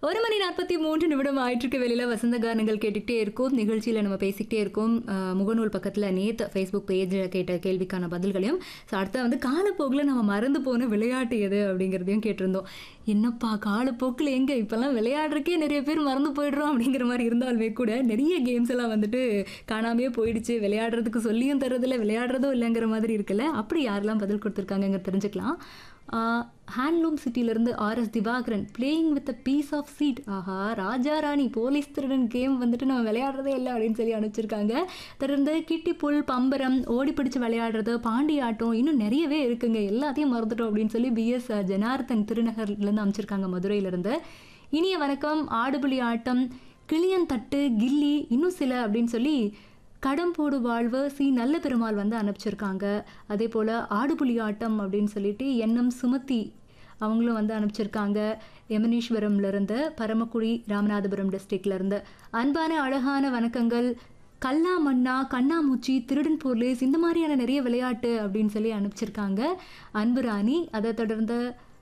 ஒரு மணி நாற்பத்தி மூன்று நிமிடம் ஆயிட்டிருக்கு வெளியில வசந்த கானங்கள் கேட்டுக்கிட்டே இருக்கும் நிகழ்ச்சியில் நம்ம பேசிக்கிட்டே இருக்கோம் அஹ், முகநூல் பக்கத்தில் நேற்று ஃபேஸ்புக் பேஜில் கேட்ட கேள்விக்கான பதில்களையும் ஸோ அடுத்து வந்து காலப்போக்கில் நம்ம மறந்து போன விளையாட்டு எது அப்படிங்கிறதையும் கேட்டிருந்தோம் என்னப்பா காலப்போக்கில் எங்கே இப்போல்லாம் விளையாடுறக்கே நிறைய பேர் மறந்து போயிடுறோம் அப்படிங்கிற மாதிரி இருந்தாலுமே கூட நிறைய கேம்ஸ் எல்லாம் வந்துட்டு காணாமையே போயிடுச்சு விளையாடுறதுக்கு சொல்லியும் தரதில்ல விளையாடுறதும் இல்லைங்கிற மாதிரி இருக்குல்ல அப்படி யாரெல்லாம் பதில் கொடுத்துருக்காங்க தெரிஞ்சுக்கலாம் ஹேண்ட்லூம் சிட்டிலேருந்து RS Divakaran playing with a piece of chit ஆஹா ராஜா ராணி போலீஸ் திருடன் கேம் வந்துட்டு நம்ம விளையாடுறதே இல்லை அப்படின்னு சொல்லி அனுப்பிச்சிருக்காங்க தொடர்ந்து கிட்டி புல் பம்பரம் ஓடி பிடிச்சு விளையாடுறது பாண்டி ஆட்டம் இன்னும் நிறையவே இருக்குங்க எல்லாத்தையும் மறந்துட்டோம் அப்படின்னு சொல்லி பிஎஸ் ஜனார்த்தன் திருநகர்லேருந்து அமைச்சிருக்காங்க மதுரையிலேருந்து இனிய வணக்கம் ஆடுபுலி ஆட்டம் கிளியன் தட்டு கில்லி இன்னும் சில அப்படின்னு சொல்லி கடம்போடு வாழ்வு சி நல்ல பெருமாள் வந்து அனுப்பிச்சிருக்காங்க அதே போல் ஆடுபுலி ஆட்டம் அப்படின்னு சொல்லிட்டு எண்ணம் சுமத்தி அவங்களும் வந்து அனுப்பிச்சிருக்காங்க யமனீஸ்வரம்ல இருந்து பரமக்குடி ராமநாதபுரம் டிஸ்ட்ரிக்ட்ல இருந்து அன்பான அழகான வணக்கங்கள் கல்லா மண்ணா கண்ணாமூச்சி திருடன் போர்லேஸ் இந்த மாதிரியான நிறைய விளையாட்டு அப்படின்னு சொல்லி அனுப்பிச்சிருக்காங்க அன்பு ராணி அதை தொடர்ந்து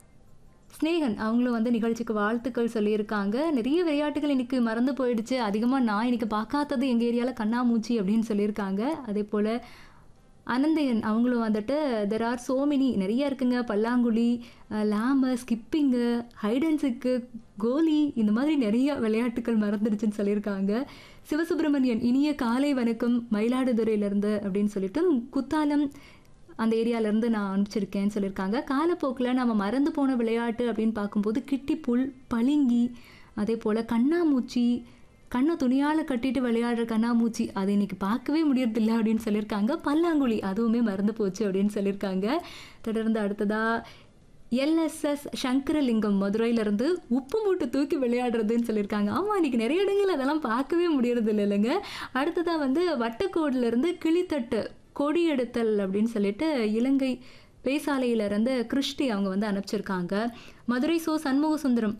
ஸ்னேகன் அவங்களும் வந்து நிகழ்ச்சிக்கு வாழ்த்துக்கள் சொல்லியிருக்காங்க நிறைய விளையாட்டுகள் இன்னைக்கு மறந்து போயிடுச்சு அதிகமாக நான் இன்னைக்கு பார்க்காதது எங்கள் ஏரியாவில் கண்ணாமூச்சி அப்படின்னு சொல்லியிருக்காங்க அதே போல் அனந்தையன் அவங்களும் வந்துட்டு தெர் ஆர் சோ மெனி நிறைய இருக்குங்க பல்லாங்குழி லேமு ஸ்கிப்பிங்கு ஹைடன்ஸுக்கு கோலி இந்த மாதிரி நிறைய விளையாட்டுகள் மறந்துடுச்சுன்னு சொல்லியிருக்காங்க சிவசுப்பிரமணியன் இனிய காலை வணக்கம் மயிலாடுதுறையிலேருந்து அப்படின்னு சொல்லிட்டு குத்தாலம் அந்த ஏரியாலேருந்து நான் அனுப்பிச்சிருக்கேன்னு சொல்லியிருக்காங்க காலப்போக்கில் நம்ம மறந்து போன விளையாட்டு அப்படின்னு பார்க்கும்போது கிட்டிப்புல் பளிங்கி அதே போல் கண்ணாமூச்சி கண்ணை துணியால் கட்டிட்டு விளையாடுற கண்ணாமூச்சி அதை இன்னைக்கு பார்க்கவே முடியறதில்ல அப்படின்னு சொல்லியிருக்காங்க பல்லாங்குழி அதுவுமே மறந்து போச்சு அப்படின்னு சொல்லியிருக்காங்க தொடர்ந்து அடுத்ததா எல்எஸ்எஸ் சங்கரலிங்கம் மதுரையிலேருந்து உப்பு மூட்டை தூக்கி விளையாடுறதுன்னு சொல்லியிருக்காங்க ஆமாம் இன்னைக்கு நிறைய இடங்கள் அதெல்லாம் பார்க்கவே முடியறது இல்லைங்க அடுத்ததாக வந்து வட்டக்கோடிலேருந்து கிளித்தட்டு கொடி எடுத்தல் அப்படின்னு சொல்லிட்டு இலங்கை பேசாலையிலேருந்து கிருஷ்டி அவங்க வந்து அனுப்பிச்சிருக்காங்க மதுரை சோ சண்முக சுந்தரம்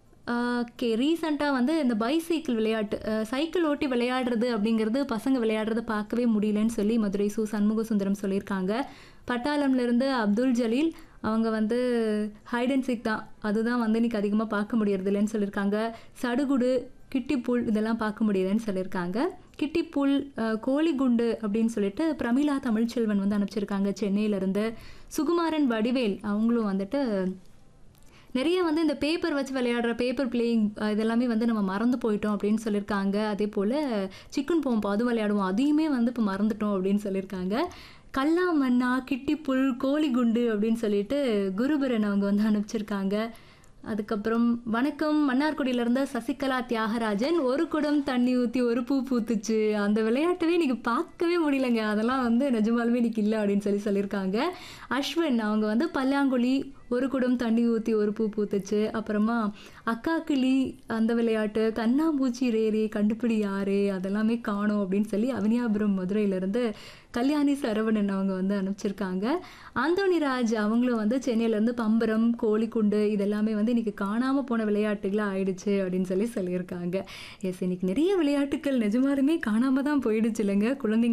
ஓகே ரீசண்டாக வந்து இந்த பைசைக்கிள் விளையாட்டு அஹ், சைக்கிள் ஓட்டி விளையாடுறது அப்படிங்கிறது பசங்க விளையாடுறத பார்க்கவே முடியலன்னு சொல்லி மதுரை சு சண்முக சுந்தரம் சொல்லியிருக்காங்க பட்டாளம்லேருந்து அப்துல் ஜலீல் அவங்க வந்து ஹைட் அண்ட் சீக் தான் அதுதான் வந்து இன்னைக்கு அதிகமாக பார்க்க முடியறதில்லன்னு சொல்லியிருக்காங்க சடுகுடு கிட்டிப்புல் இதெல்லாம் பார்க்க முடியலன்னு சொல்லியிருக்காங்க கிட்டிப்புல் அஹ், கோழிகுண்டு அப்படின்னு சொல்லிட்டு பிரமிளா தமிழ்ச்செல்வன் வந்து அனுப்பிச்சிருக்காங்க சென்னையிலேருந்து சுகுமாரன் வடிவேல் அவங்களும் வந்துட்டு நிறைய வந்து இந்த பேப்பர் வச்சு விளையாடுற பேப்பர் பிளேயிங் இதெல்லாமே வந்து நம்ம மறந்து போயிட்டோம் அப்படின்னு சொல்லியிருக்காங்க அதே போல் சிக்கன் போம்பு அது விளையாடுவோம் அதையுமே வந்து இப்போ மறந்துட்டோம் அப்படின்னு சொல்லியிருக்காங்க கல்லா மண்ணா கிட்டிப்புல் கோழிகுண்டு அப்படின்னு சொல்லிட்டு குருபரன் அவங்க வந்து அனுப்பிச்சிருக்காங்க அதுக்கப்புறம் வணக்கம் மன்னார்குடியில இருந்த சசிகலா தியாகராஜன் ஒரு குடம் தண்ணி ஊற்றி ஒரு பூ பூத்துச்சு அந்த விளையாட்டவே இன்னைக்கு பார்க்கவே முடியலங்க அதெல்லாம் வந்து நிஜமாலுமே இன்னைக்கு இல்லை அப்படின்னு சொல்லி சொல்லியிருக்காங்க அஸ்வின் அவங்க வந்து பல்லாங்குழி ஒரு குடம் தண்ணி ஊற்றி ஒரு பூ பூத்துச்சு அப்புறமா அக்கா கிளி அந்த விளையாட்டு கண்ணாம்பூச்சி ரேரே கண்டுபிடி யாரே அதெல்லாமே காணோம் அப்படின்னு சொல்லி அவனியாபுரம் மதுரையிலேருந்து கல்யாணி சரவணன் அவங்க வந்து அனுப்பிச்சிருக்காங்க ஆந்தோணிராஜ் அவங்களும் வந்து சென்னையிலேருந்து பம்பரம் கோழிக்குண்டு இதெல்லாமே வந்து இன்னைக்கு காணாமல் போன விளையாட்டுகளாக ஆயிடுச்சு அப்படின்னு சொல்லி சொல்லியிருக்காங்க எஸ் இன்னைக்கு நிறைய விளையாட்டுகள் நிஜமாலுமே காணாமல் தான் போயிடுச்சு இல்லைங்க குழந்தைங்க